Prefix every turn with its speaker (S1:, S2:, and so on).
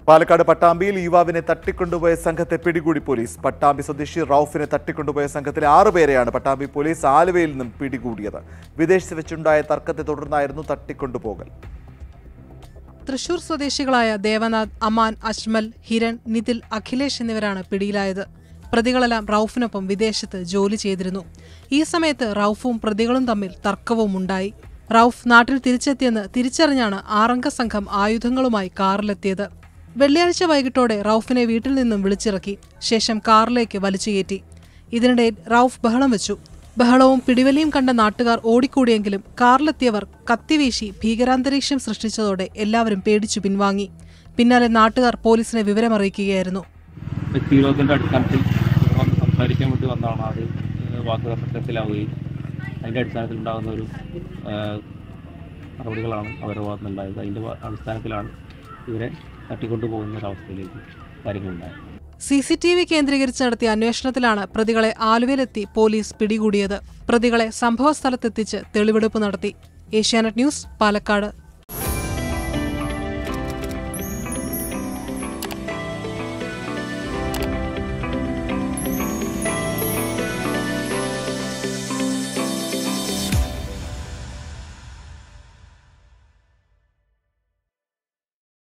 S1: പാലക്കാട് പട്ടാമ്പിയിൽ യുവാവിനെ തട്ടിക്കൊണ്ടുപോയ സംഘത്തെ പിടികൂടി പോലീസ് പട്ടാമ്പി സ്വദേശി റൌഫിനെ തട്ടിക്കൊണ്ടുപോയ സംഘത്തിലെ ആറുപേരെയാണ് പട്ടാമ്പി പോലീസ് ആലുവയിൽ നിന്നും പിടികൂടിയത് വിദേശത്ത് വെച്ചുണ്ടായ തർക്കത്തെ തുടർന്നായിരുന്നു തട്ടിക്കൊണ്ടുപോകൽ
S2: തൃശൂർ സ്വദേശികളായ ദേവനാഥ് അമാൻ അജ്മൽ ഹിരൺ നിതിൽ അഖിലേഷ് എന്നിവരാണ് പിടിയിലായത് പ്രതികളെല്ലാം റൌഫിനൊപ്പം വിദേശത്ത് ജോലി ചെയ്തിരുന്നു ഈ സമയത്ത് റൌഫും പ്രതികളും തമ്മിൽ തർക്കവും ഉണ്ടായി റൌഫ് നാട്ടിൽ തിരിച്ചെത്തിയെന്ന് തിരിച്ചറിഞ്ഞാണ് ആറംഗ സംഘം ആയുധങ്ങളുമായി കാറിലെത്തിയത് വെള്ളിയാഴ്ച വൈകിട്ടോടെ റൌഫിനെ വീട്ടിൽ നിന്നും വിളിച്ചിറക്കി ശേഷം കാറിലേക്ക് വലിച്ചുകയറ്റി ഇതിനിടയിൽ റൌഫ് ബഹളം വെച്ചു ബഹളവും പിടിവലിയും കണ്ട നാട്ടുകാർ ഓടിക്കൂടിയെങ്കിലും കാറിലെത്തിയവർ കത്തിവീശി ഭീകരാന്തരീക്ഷം സൃഷ്ടിച്ചതോടെ എല്ലാവരും പേടിച്ചു പിൻവാങ്ങി പിന്നാലെ നാട്ടുകാർ പോലീസിനെ വിവരമറിയിക്കുകയായിരുന്നു
S3: വ്യക്തിവിരോധത്തിന്റെ അടിസ്ഥാനത്തിൽ വന്ന് സംസാരിക്കാൻ വേണ്ടി വന്നതാണ് അത് ഏഹ് വാക്കുതർക്കത്തിലാവുകയും അതിൻ്റെ അടിസ്ഥാനത്തിൽ ഉണ്ടാകുന്ന ഒരു ഏഹ് നടപടികളാണ് അവരുടെ ഭാഗത്ത് നിന്നുണ്ടായത് അതിൻ്റെ ഭാ- അടിസ്ഥാനത്തിലാണ് ഇവരെ തട്ടിക്കൊണ്ടു പോകുന്ന ഒരവസ്ഥയിലേക്ക് കാര്യങ്ങളുണ്ടായത്
S2: സി സി ടി വി കേന്ദ്രീകരിച്ച് നടത്തിയ അന്വേഷണത്തിലാണ് പ്രതികളെ ആലുവയിലെത്തി പോലീസ് പിടികൂടിയത് പ്രതികളെ സംഭവസ്ഥലത്തെത്തിച്ച് തെളിവെടുപ്പ് നടത്തി ഏഷ്യാനെറ്റ് ന്യൂസ് പാലക്കാട്